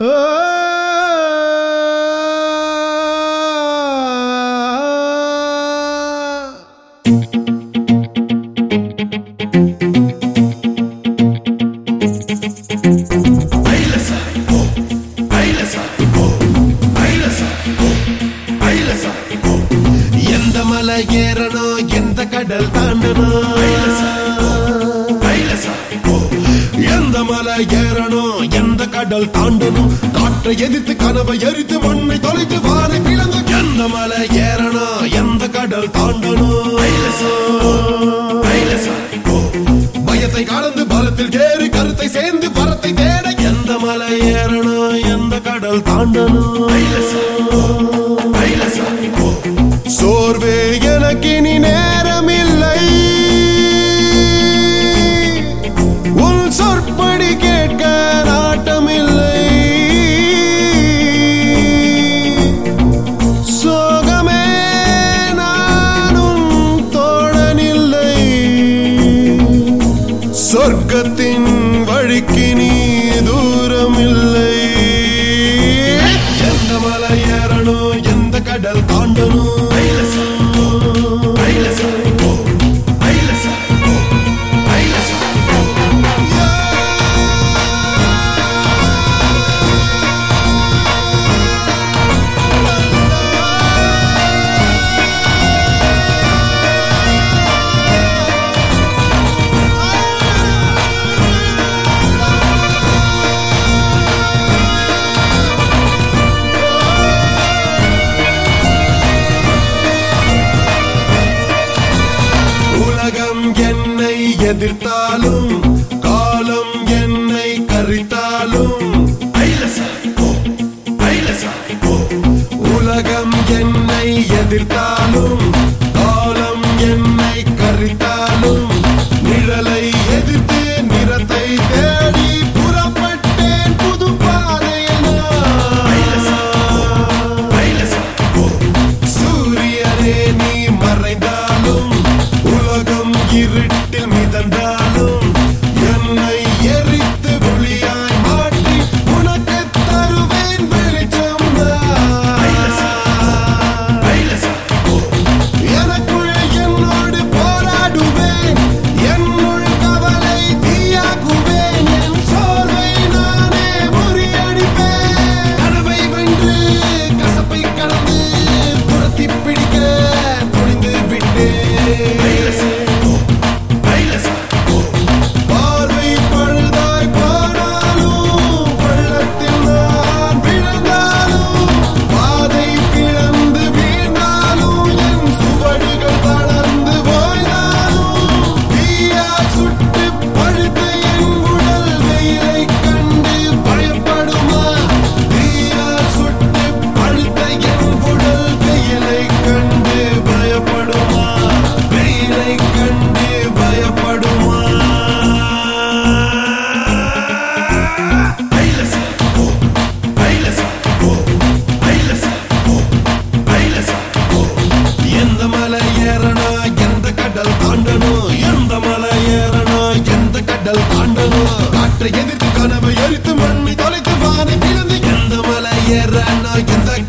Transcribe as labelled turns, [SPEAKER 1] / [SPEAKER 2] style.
[SPEAKER 1] எந்த மலை ஏறணும் எந்த கடல் தாண்டணும் எந்த மலை ஏறணும் எந்த கடல் தாண்டணும் காற்றை எதிர்த்து கனவை எரித்து மண்ணை தொலைத்து வாரை பிளந்து எந்த மலை ஏறணும் எந்த கடல் தாண்டணும் பயத்தை கலந்து பலத்தில் ஏறி கருத்தை சேர்ந்து பரத்தை தேட எந்த மலை ஏறணும் எந்த கடல் தாண்டணும் சோர்வே எனக்கு இனி நேரமில்லை உன் சொற்படி கேட்க நாட்டமில்லை சோகமே நானும் தோழனில்லை சொர்க்கத்தின் வழிக்கு நீ தூரமில்லை எந்த மலை ஏறணும் எந்த கடல் தாண்டணும் உலகம் என்னை எதிர்த்தாலும் காலம் என்னை கரித்தாலும் உலகம் என்னை எதிர்த்தாலும் காலம் என்னை கரித்தாலும் நிழலை எதிர்த்து நிறத்தை தேடி புறப்பட்டேன் புது பாதையில் சூரியனே நீ மறைந்தாலும் உலகம் இருட்டில் மிதந்தாலும் என்னை எரித்து ஒளியாய் மாற்றி உனக்கு தருவேன் வெளிச்சம் எனக்குள் என்னோடு போராடுவேன் என்னுள் கவலை தீயாக்குவேன் என் சோர்வை நானே முறியடிப்பேன் கனவை வென்று கசப்பை கடந்து துரத்தி பிடிக்க துணிந்து விட்டேன் பார்வை பழுதாய் போனாலும் பள்ளத்தில் நான் விழுந்தாலும் பாதை பிளந்து வீழ்ந்தாலும் என் சுவடுகள் தளர்ந்து போய்ந்தாலும் தீயால் சுட்டு பழுத்த என் உடல் வெயிலை கண்டு பயப்படுமா தீயால் சுட்டு பழுத்த என் உடல் வெயிலை கண்டு பயப்படுமா வெயிலை கண்டு பயப்படுமா எந்த மலை ஏறணும் எந்த கடல் தாண்டணும் எந்த மலை ஏறணும் எந்த கடல் தாண்டணும் காற்றை எதிர்த்து கனவை எரித்து மண்ணை தொலைத்து வானை பிளந்து எந்த மலை ஏறணும் எந்த